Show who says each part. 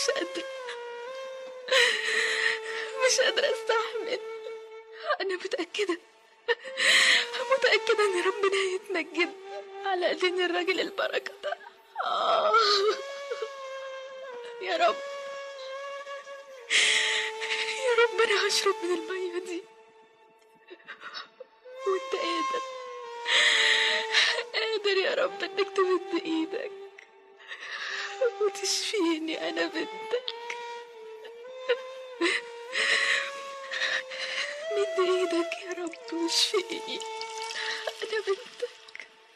Speaker 1: مش قادرة مش قادرة استحمل أنا متأكدة متأكدة إن ربنا هيتمجد على إيدين الراجل البركة ده آه. يا رب يا رب أنا هشرب من المية دي وأنت قادر قادر يا رب إنك تمد إيدك وتشفيني أنا بنتك مد إيدك يا رب واشفيني أنا بنتك